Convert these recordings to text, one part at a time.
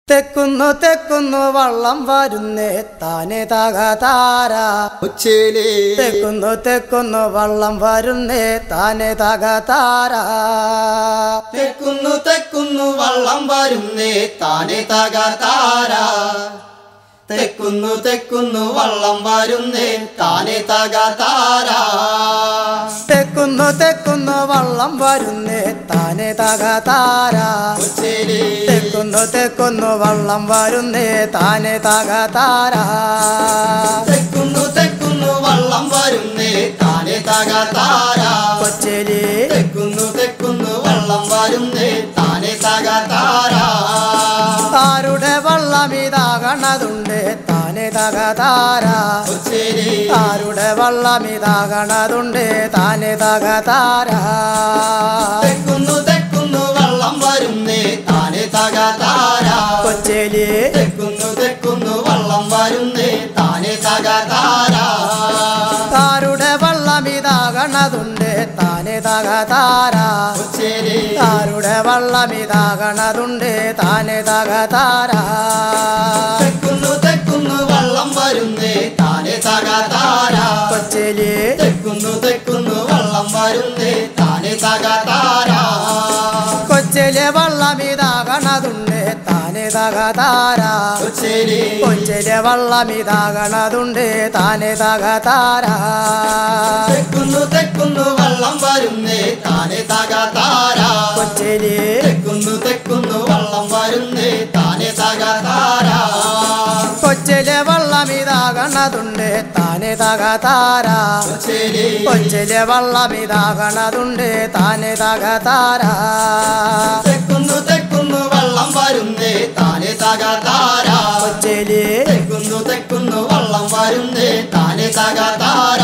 തെക്കുന്നു തെക്കുന്നു വള്ളം വരുന്നേ താനെ തകതാര ഉച്ചേലേ തെക്കുന്നു തെക്കുന്നു വള്ളം വരുന്നേ താനെ തകതാര തെക്കുന്നു തെക്കുന്നു വള്ളം വരുന്നേ താനെ തകതാര തെക്കുന്നു തെക്കുന്നു വള്ളം വരുന്നേ താനെ തകതാര തെക്കുന്നു തെക്കുന്നു വള്ളം വരുന്നേ താനെ തകതാര ഉച്ചേലേ തെക്കുന്നു തെക്കുന്നു വള്ളം വരുന്നേ താനെ തകതാര തെക്കുന്നു തെക്കുന്നു വള്ളം വരുന്നേ താനെ തകതാര കൊച്ചേലി തെക്കുന്നു തെക്കുന്നു വള്ളം വരുന്നേ താനെ തകതാര താരുടെ വള്ളം ഇതാകണതുണ്ട് താനെ തകതാര ഉച്ചേലേ താരുടെ വള്ളം ഇതാകണതുണ്ട് താനെ തകതാര തെക്കുന്നു തെക്കുന്നു വള്ളം വരുന്നേ താനെ തകതാര കൊച്ചേലി തെക്കുന്നു തെക്കുന്നു വള്ളം വരുന്നേ താനെ തകതാര താരുടെ വള്ളം ഇതാകണതുണ്ട് താനെ തകതാര ഉച്ചേലേ താരുടെ വള്ളം ഇതാകണതുണ്ട് താനെ തകതാര തെക്കുന്നു തെക്കുന്നു വള്ളം വരുന്നേ താനെ തകതാര കൊച്ചേലി തെക്കുന്നു തെക്കുന്നു വള്ളം വരുന്നേ താനെ തകതാര കൊച്ചിലെ വള്ളം ഇതാകണതുണ്ട് താനെ തകതാര ഉച്ചേലേ കൊച്ചിലെ വള്ളം ഇതാകണതുണ്ട് താനെ തകതാര തെക്കുന്നു തെക്കുന്നു വള്ളം വരുന്നേ താനെ തകതാര കൊച്ചിലെ തെക്കുന്നു തെക്കുന്നു വള്ളം വരുന്നേ താനെ തകതാര കൊച്ചിലെ വള്ളം ഇതാകണതുണ്ട് താനെ തകതാര ഉച്ചേലേ കൊച്ചിലെ വള്ളം ഇതാകണതുണ്ട് താനെ തകതാര തെക്കുന്നു തെക്കുന്നു വള്ളം വരുന്നേ താനെ തകതാര കൊച്ചിലെ തെക്കുന്നു തെക്കുന്നു വള്ളം വരുന്നേ താനെ തകതാര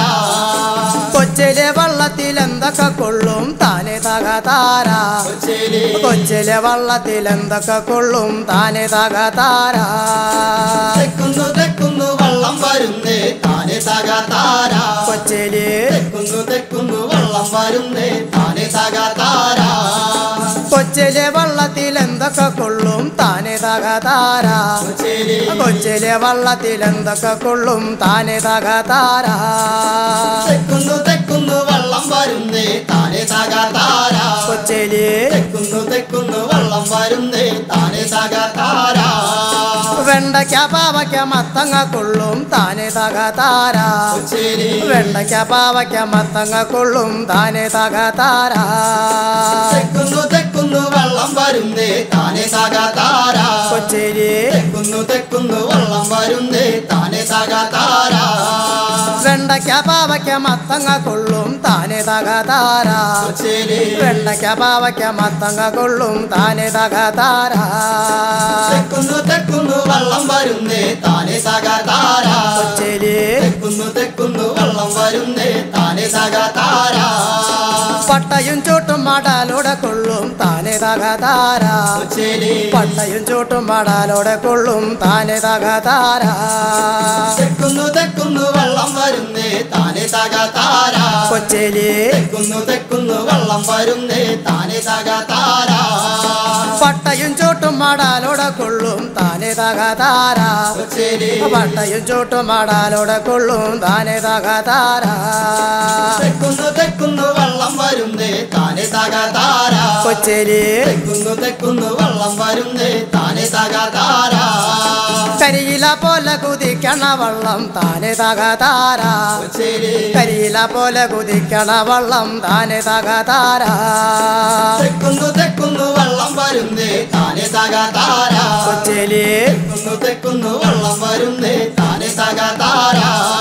കൊച്ചിലെ വള്ളത്തിൽ എന്തൊക്കെ കൊള്ളും താനെ തകതാര ഉച്ചേലേ കൊച്ചിലെ വള്ളത്തിൽ എന്തൊക്കെ കൊള്ളും താനെ തകതാര തെക്കുന്നു തെക്കുന്നു വള്ളം വരുന്നേ താനെ തകതാര കൊച്ചിലെ തെക്കുന്നു തെക്കുന്നു വള്ളം വരുന്നേ താനെ തകതാര കൊച്ചിലെ വള്ളത്തിൽ എന്തൊക്കെ കൊള്ളും താനെ തകതാര ഉച്ചേലേ കൊച്ചിലെ വള്ളത്തിൽ എന്തൊക്കെ കൊള്ളും താനെ തകതാര തെക്കുന്നു തെക്കുന്നു വള്ളം വരുന്നേ താനെ തകതാര കൊച്ചിലെ തെക്കുന്നു തെക്കുന്നു വള്ളം വരുന്നേ താനെ തകതാര വെണ്ടയ്ക്ക പാവയ്ക്ക മത്തങ്ങ കൊള്ളും താനെ തകതാര ഉച്ചേലേ വെണ്ടയ്ക്ക പാവയ്ക്ക മത്തങ്ങ കൊള്ളും താനെ തകതാര തെക്കുന്നു തെക്കുന്നു വള്ളം വരുന്നേ താനെ തകതാര കൊച്ചിലെ തെക്കുന്നു തെക്കുന്നു വള്ളം വരുന്നേ താനെ തകതാര വെണ്ടയ്ക്ക പാവയ്ക്ക മത്തങ്ങ കൊള്ളും താനെ തകതാര ഉച്ചേലേ വെണ്ടയ്ക്ക പാവയ്ക്ക മത്തങ്ങ കൊള്ളും താനെ തകതാര തെക്കുന്നു തെക്കുന്നു വള്ളം വരുന്നേ താനെ തകതാര കൊച്ചിലെ തെക്കുന്നു തെക്കുന്നു വള്ളം വരുന്നേ താനെ തകതാര പട്ടയും ചൂട്ടും മടാലോടെ കൊള്ളും താനെ തകതാര ഉച്ചേലേ പട്ടയും ചൂട്ടും മടാലോടെ കൊള്ളും താനെ തകതാര തെക്കുന്നു തെക്കുന്നു വള്ളം വരുന്നേ താനെ തകതാര കൊച്ചിലെ തെക്കുന്നു തെക്കുന്നു വള്ളം വരുന്നേ താനെ തകതാര പട്ടയും ചൂട്ടും മടാലോടെ കൊള്ളും താനെ തകതാര ഉച്ചേലേ പട്ടയും ചൂട്ടും മടാലോടെ കൊള്ളും താനെ തകതാര തെക്കുന്നു തെക്കുന്നു വള്ളം വരുന്നേ താനെ തകതാര കൊച്ചിലെ തെക്കുന്നു തെക്കുന്നു വള്ളം വരുന്നേ താനെ തകതാര കരിയില പോലെ കുതിക്കണ വള്ളം താനെ തകതാര ഉച്ചേലേ കരിയില പോലെ കുതിക്കണ വള്ളം താനെ തകതാര തെക്കുന്നു തെക്കുന്നു വള്ളം വരുന്നേ താനെ തകതാര കൊച്ചിലെ തെക്കുന്നു തെക്കുന്നു വള്ളം വരുന്നേ താനെ തകതാര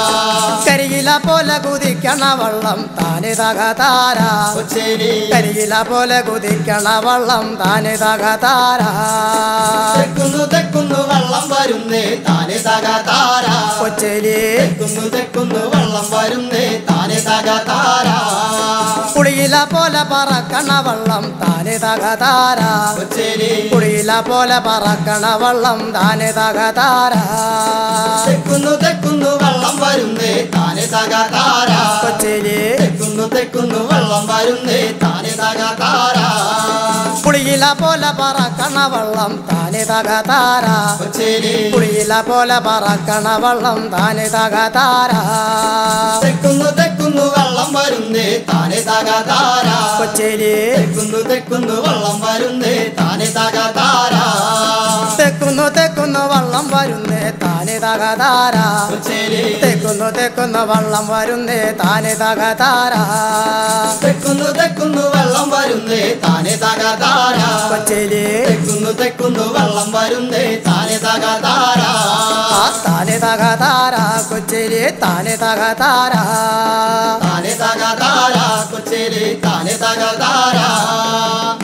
കരിയില പോലെ കുതിക്കണ വള്ളം താനെ തകതാര ഉച്ചേലേ കരിയില പോലെ കുതിക്കണ വള്ളം താനെ തകതാര തെക്കുന്നു തെക്കുന്നു വള്ളം വരുന്നേ താനെ തകതാര കൊച്ചിലെ തെക്കുന്നു തെക്കുന്നു വള്ളം വരുന്നേ താനെ തകതാര കുളിയില പോലെ പറക്കണ വള്ളം താനെ തകതാര ഉച്ചേലേ കുളിയില പോലെ പറക്കണ വള്ളം താനെ തകതാര തെക്കുന്നു തെക്കുന്നു വള്ളം വരുന്നേ താനെ തകതാര കൊച്ചിലെ തെക്കുന്നു തെക്കുന്നു വള്ളം വരുന്നേ താനെ തകതാര പുളിയില പോലെ പറക്കണ വെള്ളം താനെ തകതാര കൊച്ചേരി പുളിയില പോലെ പറക്കണ വെള്ളം താനെ തകതാര തെക്കുന്നു തെക്കുന്നു വെള്ളം വരുന്നേ താനെ തകതാര കൊച്ചേരി തെക്കുന്നു തെക്കുന്നു വെള്ളം വരുന്നേ താനെ തകതാര തെക്കുന്നു തെക്കുന്നു വെള്ളം വരുന്നേ താനെ തകതാര കൊച്ചേരി തെക്കുന്നു തെക്കുന്നു വെള്ളം വരുന്നേ താനെ തകതാര തെക്കുന്നു തെക്കുന്നു വെള്ളം വരുന്നേ താനെ തകതാര കൊച്ചേരി തെക്കുന്നു തെക്കുന്നു വെള്ളം വരുന്നേ താനെ തകതാര ആ താനെ തകതാര കൊച്ചേരി താനെ തകതാര താനെ തകതാര കൊച്ചേരി താനെ തകതാര